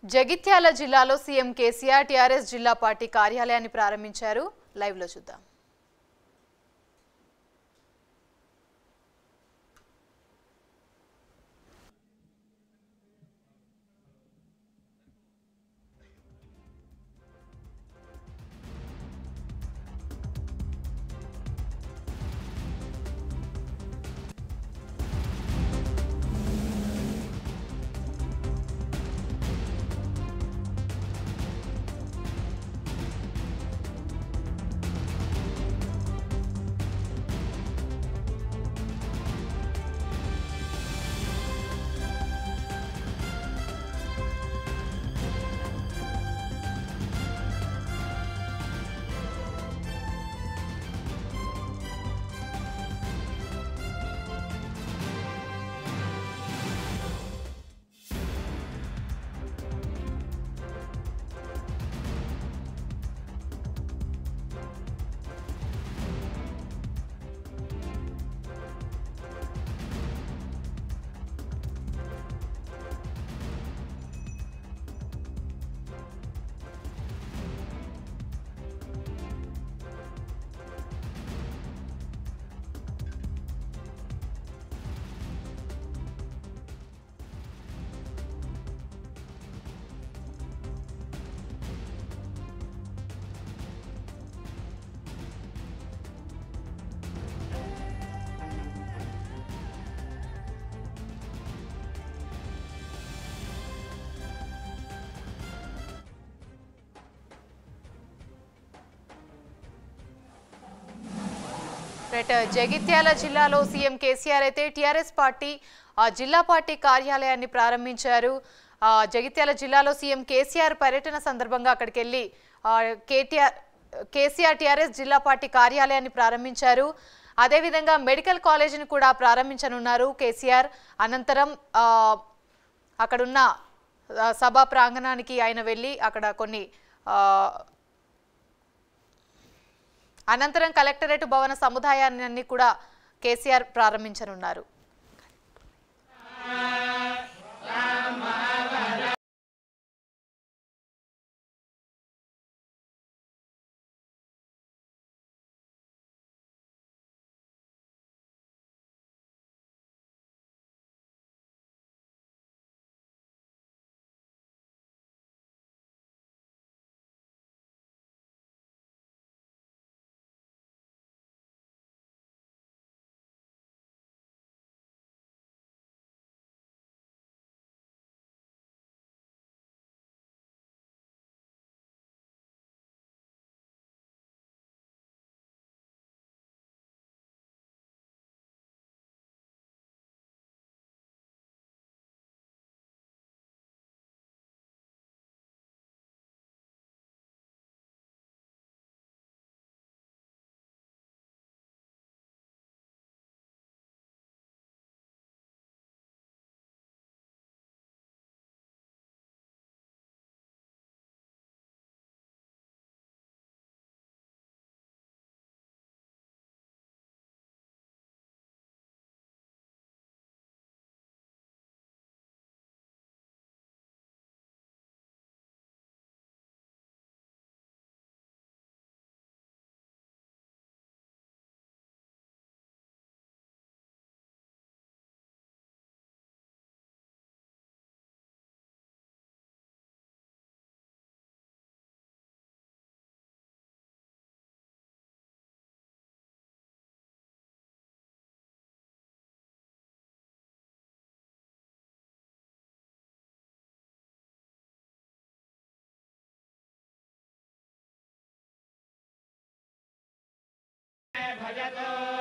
జగిత్యాల జిల్లాలో సీఎం కేసీఆర్ టీఆర్ఎస్ జిల్లా పార్టీ కార్యాలయాన్ని ప్రారంభించారు లైవ్ లో చూద్దాం రైట్ జగిత్యాల జిల్లాలో సీఎం కేసీఆర్ అయితే టీఆర్ఎస్ పార్టీ ఆ, జిల్లా పార్టీ కార్యాలయాన్ని ప్రారంభించారు ఆ, జగిత్యాల జిల్లాలో సీఎం కేసీఆర్ పర్యటన సందర్భంగా అక్కడికి వెళ్ళి ఆ, కేటీఆర్ కేసీఆర్ టీఆర్ఎస్ జిల్లా పార్టీ కార్యాలయాన్ని ప్రారంభించారు అదేవిధంగా మెడికల్ కాలేజీని కూడా ప్రారంభించనున్నారు కేసీఆర్ అనంతరం ఆ, అక్కడున్న ఆ, సభా ప్రాంగణానికి ఆయన వెళ్ళి అక్కడ కొన్ని ఆ, అనంతరం కలెక్టరేట్ భవన సముదాయాన్ని కూడా కేసీఆర్ ప్రారంభించనున్నారు భజతో